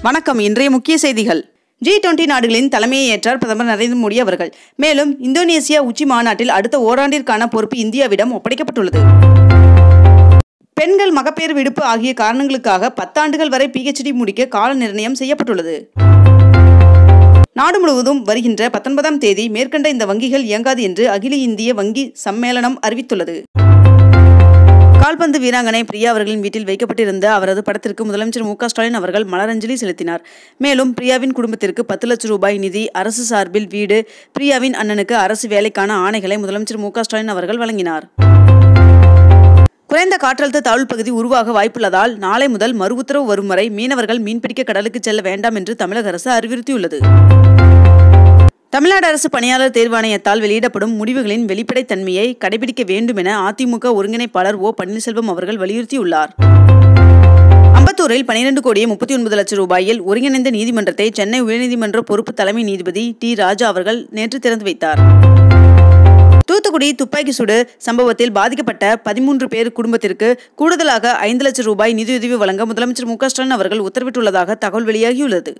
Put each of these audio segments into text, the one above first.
வணக்கம் இன்றைய முக்கிய செய்திகள் ஜி டுவெண்டி நாடுகளின் தலைமையை ஏற்றார் பிரதமர் நரேந்திர மோடி அவர்கள் மேலும் இந்தோனேசியா உச்சி மாநாட்டில் அடுத்த ஓராண்டிற்கான பொறுப்பு இந்தியாவிடம் ஒப்படைக்கப்பட்டுள்ளது பெண்கள் மகப்பேறு விடுப்பு ஆகிய காரணங்களுக்காக பத்தாண்டுகள் வரை பிஹெச்டி முடிக்க கால நிர்ணயம் செய்யப்பட்டுள்ளது நாடு முழுவதும் வருகின்ற பத்தொன்பதாம் தேதி மேற்கண்ட இந்த வங்கிகள் இயங்காது என்று அகில இந்திய வங்கி சம்மேளனம் அறிவித்துள்ளது கால்பந்து வீராங்கனை பிரியா அவர்களின் வீட்டில் வைக்கப்பட்டிருந்த அவரது படத்திற்கு முதலமைச்சர் மு க ஸ்டாலின் அவர்கள் மலரஞ்சலி செலுத்தினார் மேலும் பிரியாவின் குடும்பத்திற்கு பத்து லட்சம் ரூபாய் நிதி அரசு சார்பில் வீடு பிரியாவின் அண்ணனுக்கு அரசு வேலைக்கான ஆணைகளை முதலமைச்சர் மு க ஸ்டாலின் அவர்கள் வழங்கினார் குறைந்த காற்றழுத்த தாழ்வு பகுதி உருவாக வாய்ப்புள்ளதால் நாளை முதல் மறு உத்தரவு வரும் வரை மீனவர்கள் மீன்பிடிக்க கடலுக்கு செல்ல வேண்டாம் என்று தமிழக அரசு அறிவுறுத்தியுள்ளது தமிழ்நாடு அரசு பணியாளர் தேர்வாணையத்தால் வெளியிடப்படும் முடிவுகளின் வெளிப்படைத்தன்மையை கடைபிடிக்க வேண்டும் என அதிமுக ஒருங்கிணைப்பாளர் ஓ பன்னீர்செல்வம் அவர்கள் வலியுறுத்தியுள்ளார் அம்பத்தூரில் பனிரெண்டு கோடியே முப்பத்தி ஒன்பது லட்சம் ரூபாயில் ஒருங்கிணைந்த நீதிமன்றத்தை சென்னை உயர்நீதிமன்ற பொறுப்பு தலைமை நீதிபதி டி ராஜா அவர்கள் நேற்று திறந்து வைத்தார் தூத்துக்குடி துப்பாக்கி சூடு சம்பவத்தில் பாதிக்கப்பட்ட பதிமூன்று பேர் குடும்பத்திற்கு கூடுதலாக ஐந்து லட்சம் ரூபாய் நிதியுதவி வழங்க முதலமைச்சர் மு க ஸ்டாலின் அவர்கள் உத்தரவிட்டுள்ளதாக தகவல் வெளியாகியுள்ளது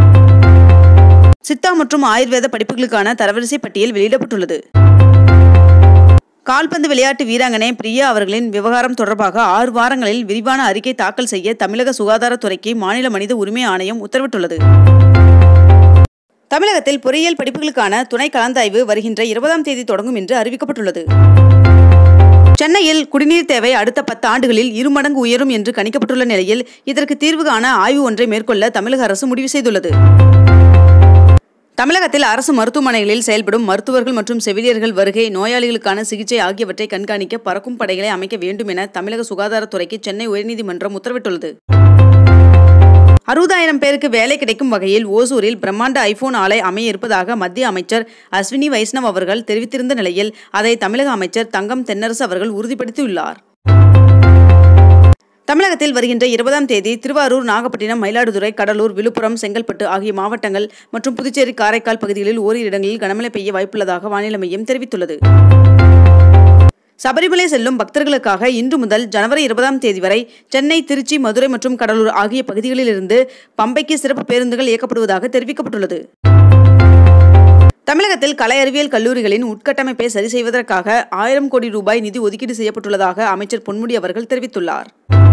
சித்தா மற்றும் ஆயுர்வேத படிப்புகளுக்கான தரவரிசை பட்டியல் வெளியிடப்பட்டுள்ளது கால்பந்து விளையாட்டு வீராங்கனை பிரியா அவர்களின் விவகாரம் தொடர்பாக ஆறு வாரங்களில் விரிவான அறிக்கை தாக்கல் செய்ய தமிழக சுகாதாரத்துறைக்கு மாநில மனித உரிமை ஆணையம் உத்தரவிட்டுள்ளது தமிழகத்தில் பொறியியல் படிப்புகளுக்கான துணை கலந்தாய்வு வருகின்ற இருபதாம் தேதி தொடங்கும் என்று அறிவிக்கப்பட்டுள்ளது சென்னையில் குடிநீர் தேவை அடுத்த பத்து ஆண்டுகளில் இருமடங்கு உயரும் என்று கணிக்கப்பட்டுள்ள நிலையில் இதற்கு தீர்வு காண ஆய்வு ஒன்றை மேற்கொள்ள தமிழக அரசு முடிவு செய்துள்ளது தமிழகத்தில் அரசு மருத்துவமனைகளில் செயல்படும் மருத்துவர்கள் மற்றும் செவிலியர்கள் வருகை நோயாளிகளுக்கான சிகிச்சை ஆகியவற்றை கண்காணிக்க பறக்கும் படைகளை அமைக்க வேண்டும் என தமிழக சுகாதாரத்துறைக்கு சென்னை உயர்நீதிமன்றம் உத்தரவிட்டுள்ளது அறுபதாயிரம் பேருக்கு வேலை கிடைக்கும் வகையில் ஓசூரில் பிரம்மாண்ட ஐபோன் ஆலை அமைய இருப்பதாக மத்திய அமைச்சர் அஸ்வினி வைஷ்ணவ் அவர்கள் தெரிவித்திருந்த நிலையில் அதை தமிழக அமைச்சர் தங்கம் தென்னரசு அவர்கள் உறுதிப்படுத்தியுள்ளார் தமிழகத்தில் வருகின்ற இருபதாம் தேதி திருவாரூர் நாகப்பட்டினம் மயிலாடுதுறை கடலூர் விழுப்புரம் செங்கல்பட்டு ஆகிய மாவட்டங்கள் மற்றும் புதுச்சேரி காரைக்கால் பகுதிகளில் ஓரிரு இடங்களில் கனமழை பெய்ய வாய்ப்புள்ளதாக வானிலை மையம் தெரிவித்துள்ளது சபரிமலை செல்லும் பக்தர்களுக்காக இன்று முதல் ஜனவரி இருபதாம் தேதி வரை சென்னை திருச்சி மதுரை மற்றும் கடலூர் ஆகிய பகுதிகளிலிருந்து பம்பைக்கு சிறப்பு பேருந்துகள் இயக்கப்படுவதாக தெரிவிக்கப்பட்டுள்ளது தமிழகத்தில் கலை அறிவியல் கல்லூரிகளின் உட்கட்டமைப்பை சரி செய்வதற்காக ஆயிரம் கோடி ரூபாய் நிதி ஒதுக்கீடு செய்யப்பட்டுள்ளதாக அமைச்சர் பொன்முடி அவர்கள் தெரிவித்துள்ளார்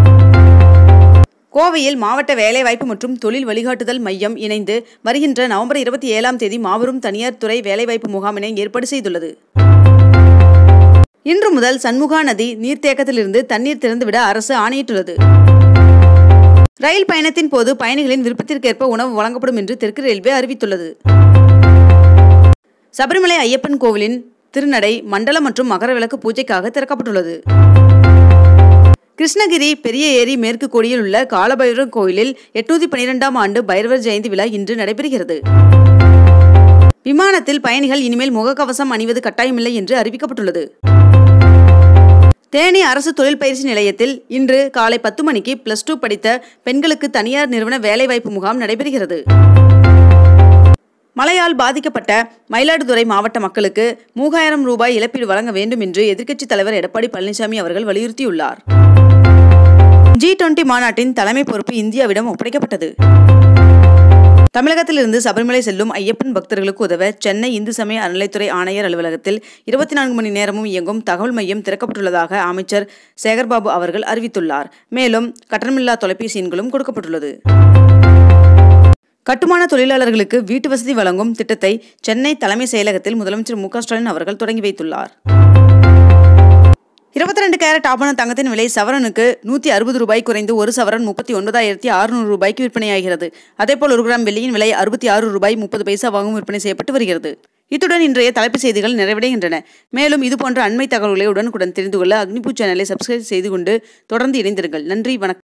கோவையில் மாவட்ட வேலைவாய்ப்பு மற்றும் தொழில் வழிகாட்டுதல் மையம் இணைந்து வருகின்ற நவம்பர் இருபத்தி ஏழாம் தேதி மாபெரும் தனியார் துறை வேலைவாய்ப்பு முகாமினை ஏற்பாடு செய்துள்ளது இன்று முதல் சண்முகா நதி நீர்த்தேக்கத்திலிருந்து தண்ணீர் திறந்துவிட அரசு ஆணையிட்டுள்ளது ரயில் பயணத்தின் போது பயணிகளின் விருப்பத்திற்கேற்ப உணவு வழங்கப்படும் என்று தெற்கு ரயில்வே அறிவித்துள்ளது சபரிமலை ஐயப்பன் கோவிலின் திருநடை மண்டல மற்றும் மகர விளக்கு பூஜைக்காக திறக்கப்பட்டுள்ளது கிருஷ்ணகிரி பெரிய ஏரி மேற்கு கோடியில் உள்ள காலபைரவர் கோயிலில் எட்நூத்தி பனிரெண்டாம் ஆண்டு பைரவர் ஜெயந்தி விழா இன்று நடைபெறுகிறது விமானத்தில் பயணிகள் இனிமேல் முகக்கவசம் அணிவது கட்டாயமில்லை என்று அறிவிக்கப்பட்டுள்ளது தேனி அரசு தொழில் பயிற்சி நிலையத்தில் இன்று காலை பத்து மணிக்கு பிளஸ் டூ படித்த பெண்களுக்கு தனியார் நிறுவன வேலைவாய்ப்பு முகாம் நடைபெறுகிறது மழையால் பாதிக்கப்பட்ட மயிலாடுதுறை மாவட்ட மக்களுக்கு மூவாயிரம் ரூபாய் இழப்பீடு வழங்க வேண்டும் என்று எதிர்க்கட்சித் தலைவர் எடப்பாடி பழனிசாமி அவர்கள் வலியுறுத்தியுள்ளார் ஜி டுவெண்டி மாநாட்டின் தலைமை பொறுப்பு இந்தியாவிடம் ஒப்படைக்கப்பட்டது தமிழகத்திலிருந்து சபரிமலை செல்லும் ஐயப்பன் பக்தர்களுக்கு உதவ சென்னை இந்து சமய அறநிலைத்துறை ஆணையர் அலுவலகத்தில் இருபத்தி நான்கு மணி நேரமும் இயங்கும் தகவல் மையம் திறக்கப்பட்டுள்ளதாக அமைச்சர் சேகர்பாபு அவர்கள் அறிவித்துள்ளார் மேலும் கட்டணமில்லா தொலைபேசி எண்களும் கொடுக்கப்பட்டுள்ளது கட்டுமான தொழிலாளர்களுக்கு வீட்டு வசதி வழங்கும் திட்டத்தை சென்னை தலைமை செயலகத்தில் முதலமைச்சர் மு க ஸ்டாலின் அவர்கள் தொடங்கி வைத்துள்ளார் இருபத்தி ரெண்டு கேரட் ஆபண தங்கத்தின் விலை சவரனுக்கு நூற்றி அறுபது ரூபாய் குறைந்து ஒரு சவரன் முப்பத்தி ஒன்பதாயிரத்தி அறுநூறு ரூபாய்க்கு விற்பனையாகிறது அதேபோல் ஒரு கிராம் வெள்ளியின் விலை அறுபத்தி ஆறு ரூபாய் முப்பது பைசா வாங்கும் விற்பனை செய்யப்பட்டு வருகிறது இத்துடன் இன்றைய தலைப்புச் செய்திகள் நிறைவடைகின்றன மேலும் இதுபோன்ற அண்மை தகவல்களை உடனுக்குடன் தெரிந்து கொள்ள அக்னிபூ சேனலை சப்ஸ்கிரைப் செய்து கொண்டு தொடர்ந்து இணைந்திருங்கள் நன்றி வணக்கம்